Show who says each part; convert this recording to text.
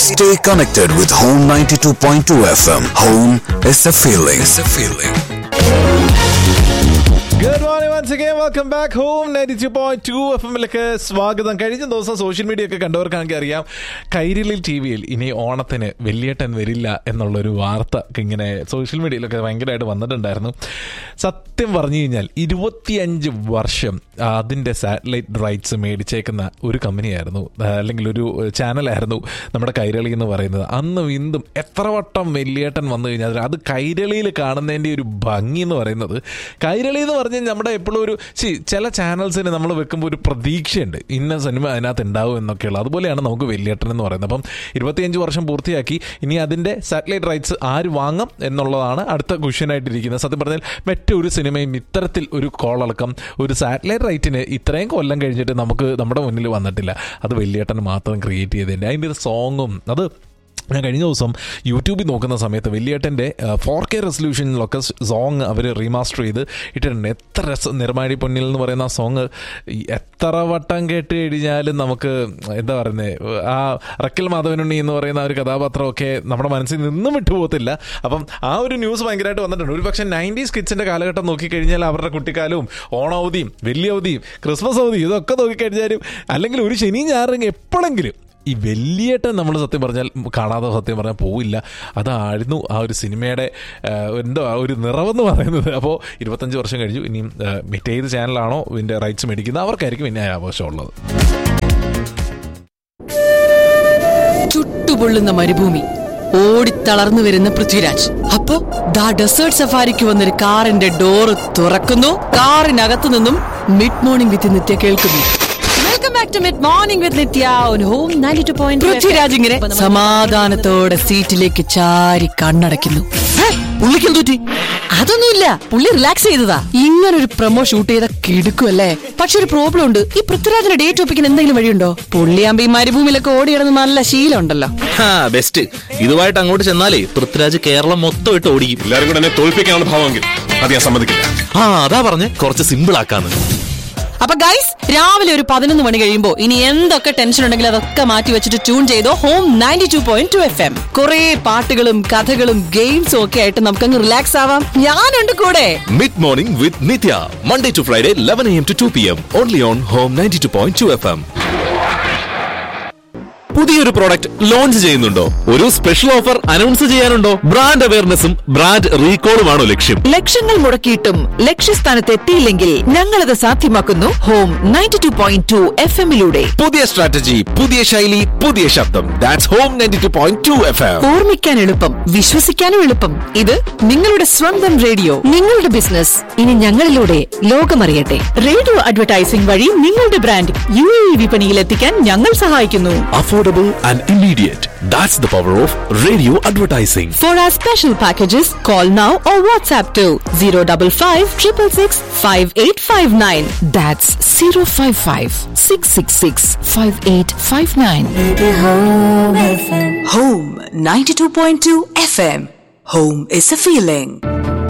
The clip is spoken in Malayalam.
Speaker 1: Stay connected with Home 92.2 FM. Home is a feeling. It's a feeling.
Speaker 2: Good morning once again welcome back home ninety two point two F എമ്മിലേക്ക് സ്വാഗതം കഴിഞ്ഞ ദിവസം സോഷ്യൽ മീഡിയ ഒക്കെ കണ്ടവർക്കാണെങ്കിൽ അറിയാം കൈരളിൽ ടി വിയിൽ ഇനി ഓണത്തിന് വലിയേട്ടൻ വരില്ല എന്നുള്ളൊരു വാർത്ത ഒക്കെ ഇങ്ങനെ സോഷ്യൽ മീഡിയയിലൊക്കെ ഭയങ്കരമായിട്ട് വന്നിട്ടുണ്ടായിരുന്നു സത്യം പറഞ്ഞു കഴിഞ്ഞാൽ ഇരുപത്തിയഞ്ച് വർഷം അതിൻ്റെ സാറ്റലൈറ്റ് റൈറ്റ്സ് മേടിച്ചേക്കുന്ന ഒരു കമ്പനിയായിരുന്നു ആ, അല്ലെങ്കിൽ ഒരു ചാനലായിരുന്നു നമ്മുടെ കൈരളി എന്ന് പറയുന്നത് അന്നും ഇന്നും എത്ര വട്ടം വലിയേട്ടൻ വന്നു കഴിഞ്ഞാൽ അത് കൈരളിയിൽ കാണുന്നതിൻ്റെ ഒരു ഭംഗി എന്ന് പറയുന്നത് കൈരളി എന്ന് പറഞ്ഞാൽ നമ്മുടെ എപ്പോഴും ഒരു ചി ചില ചാനൽസിന് നമ്മൾ വെക്കുമ്പോൾ ഒരു പ്രതീക്ഷയുണ്ട് ഇന്ന സിനിമ അതിനകത്ത് ഉണ്ടാവും എന്നൊക്കെയുള്ള അതുപോലെയാണ് നമുക്ക് വലിയേട്ടൻ എന്ന് പറയുന്നത് അപ്പം ഇരുപത്തിയഞ്ച് വർഷം പൂർത്തിയാക്കി ഇനി അതിൻ്റെ സാറ്റലൈറ്റ് റൈറ്റ്സ് ആര് വാങ്ങാം എന്നുള്ളതാണ് അടുത്ത ക്വസ്റ്റ്യനായിട്ടിരിക്കുന്നത് സത്യം പറഞ്ഞാൽ മറ്റൊരു സിനിമയും ഇത്തരത്തിൽ ഒരു കോളടക്കം ഒരു സാറ്റലൈറ്റ് റൈറ്റിന് ഇത്രയും കൊല്ലം കഴിഞ്ഞിട്ട് നമുക്ക് നമ്മുടെ മുന്നിൽ വന്നിട്ടില്ല അത് വലിയേട്ടൻ മാത്രം ക്രിയേറ്റ് ചെയ്തതിൻ്റെ അതിൻ്റെ ഒരു സോങ്ങും അത് ഞാൻ കഴിഞ്ഞ ദിവസം യൂട്യൂബിൽ നോക്കുന്ന സമയത്ത് വലിയേട്ടൻ്റെ ഫോർ കെ റെസൊല്യൂഷനിലൊക്കെ സോങ് അവർ റീമാസ്റ്റർ ചെയ്ത് ഇട്ടിട്ടുണ്ട് എത്ര രസ നിർമ്മാണി പൊന്നിൽ എന്ന് പറയുന്ന ആ സോങ് എത്ര വട്ടം കേട്ട് കഴിഞ്ഞാലും നമുക്ക് എന്താ പറയുന്നത് ആ റക്കിൽ മാധവനുണ്ണി എന്ന് പറയുന്ന ആ ഒരു കഥാപാത്രമൊക്കെ നമ്മുടെ മനസ്സിൽ നിന്നും വിട്ടുപോകത്തില്ല അപ്പം ആ ഒരു ന്യൂസ് ഭയങ്കരമായിട്ട് വന്നിട്ടുണ്ട് ഒരു പക്ഷേ നയൻറ്റീസ് കിഡ്സിൻ്റെ കാലഘട്ടം നോക്കിക്കഴിഞ്ഞാൽ അവരുടെ കുട്ടിക്കാലവും ഓണാവധിയും വലിയ അവധിയും ക്രിസ്മസ് അവധിയും ഇതൊക്കെ നോക്കിക്കഴിഞ്ഞാലും അല്ലെങ്കിൽ ഒരു ശനി ഞായറെങ്കിൽ എപ്പോഴെങ്കിലും ഈ വലിയേട്ടൻ നമ്മൾ സത്യം പറഞ്ഞാൽ കാണാതെ സത്യം പറഞ്ഞാൽ പോവില്ല അതായിരുന്നു ആ ഒരു സിനിമയുടെ ആ, എന്തോ ആ ഒരു നിറവെന്ന് പറയുന്നത് അപ്പോൾ ഇരുപത്തഞ്ച് വർഷം കഴിഞ്ഞു ഇനിയും ആ, മറ്റേത് ചാനലാണോ ഇതിൻ്റെ റൈറ്റ്സ് മേടിക്കുന്നത് അവർക്കായിരിക്കും പിന്നെ ആ ആവശ്യമുള്ളത്
Speaker 3: ചുട്ടുപൊള്ളുന്ന മരുഭൂമി ഓടിത്തളർന്നു വരുന്ന പൃഥ്വിരാജ് അപ്പോ ദാ ഡെസേർട്ട് സഫാരിക്ക് വന്നൊരു കാറിന്റെ ഡോറ് തുറക്കുന്നു കാറിനകത്തു നിന്നും മിഡ് മോർണിംഗ് വിത്ത് നിത്യ കേൾക്കുന്നു welcome back to mid morning with Nithya on home 92.2 Prithviraj ഇങ്ങനെ സമാധാനത്തോടെ സീറ്റിലേക്ക് ചാരി കണ്ണടയ്ക്കുന്നു പുള്ളിക്കും തൂറ്റി അതൊന്നുമില്ല പുള്ളി റിലാക്സ് ചെയ്തതാ ഇങ്ങനെ ഒരു പ്രൊമോ ഷൂട്ട് ചെയ്ത കിടുക്കുമല്ലേ പക്ഷെ ഒരു പ്രോബ്ലം ഉണ്ട് ഈ പൃഥ്വിരാജിന്റെ ഡേറ്റ് ഒപ്പിക്കാൻ എന്തെങ്കിലും വഴിയുണ്ടോ പുള്ളിയാകുമ്പോ ഈ മരുഭൂമിയിലൊക്കെ ഓടി കിടന്ന് നല്ല ശീലം ഉണ്ടല്ലോ
Speaker 4: ബെസ്റ്റ് ഇതുമായിട്ട് അങ്ങോട്ട് ചെന്നാലേ പൃഥ്വിരാജ് കേരളം മൊത്തം ഇട്ട് ഓടിക്കും
Speaker 5: എല്ലാവരും കൂടെ എന്നെ തോൽപ്പിക്കാനുള്ള ഭാവമെങ്കിൽ അത് ഞാൻ സമ്മതിക്കില്ല
Speaker 4: ആ അതാ പറഞ്ഞ് കുറച്ച് സിമ്പിൾ ആക്കാന്ന്
Speaker 3: അപ്പൊ ഗൈസ് രാവിലെ ഒരു പതിനൊന്ന് മണി കഴിയുമ്പോ ഇനി എന്തൊക്കെ ടെൻഷൻ ഉണ്ടെങ്കിലും അതൊക്കെ മാറ്റി വെച്ചിട്ട് ട്യൂൺ ചെയ്തോ home ninety two point two F M കുറെ പാട്ടുകളും കഥകളും ഗെയിംസും ഒക്കെ ആയിട്ട് നമുക്കങ്ങ് റിലാക്സ് ആവാം ഞാനുണ്ട് കൂടെ
Speaker 4: mid morning with Nithya Monday to Friday eleven M to two P M only on home ninety two point two F M പുതിയൊരു പ്രോഡക്റ്റ് ലോഞ്ച് ചെയ്യുന്നുണ്ടോ ഒരു സ്പെഷ്യൽ ഓഫർ അനൗൺസ് ചെയ്യാനുണ്ടോ ബ്രാൻഡ് അവയർനെസ്സും ബ്രാൻഡ് റീകോളുമാണോ ലക്ഷ്യം
Speaker 6: ലക്ഷങ്ങൾ മുടക്കിയിട്ടും ലക്ഷ്യസ്ഥാനത്ത് എത്തിയില്ലെങ്കിൽ ഞങ്ങളത് സാധ്യമാക്കുന്നു home ninety two point two F എമ്മിലൂടെ
Speaker 4: പുതിയ സ്ട്രാറ്റജി പുതിയ ശൈലി പുതിയ ശബ്ദം that's home ninety two point two F M
Speaker 6: ഓർമ്മിക്കാൻ എളുപ്പം വിശ്വസിക്കാനും എളുപ്പം ഇത് നിങ്ങളുടെ സ്വന്തം റേഡിയോ നിങ്ങളുടെ ബിസിനസ് ഇനി ഞങ്ങളിലൂടെ ലോകമറിയട്ടെ റേഡിയോ അഡ്വർടൈസിംഗ് വഴി നിങ്ങളുടെ ബ്രാൻഡ് യു എ വിപണിയിൽ എത്തിക്കാൻ ഞങ്ങൾ സഹായിക്കുന്നു
Speaker 4: affordable and immediate. That's the power of radio advertising.
Speaker 6: For our special packages, call now or WhatsApp to 055 666 5859. That's 055 666 5859.
Speaker 7: Home 92.2 FM. Home is a feeling.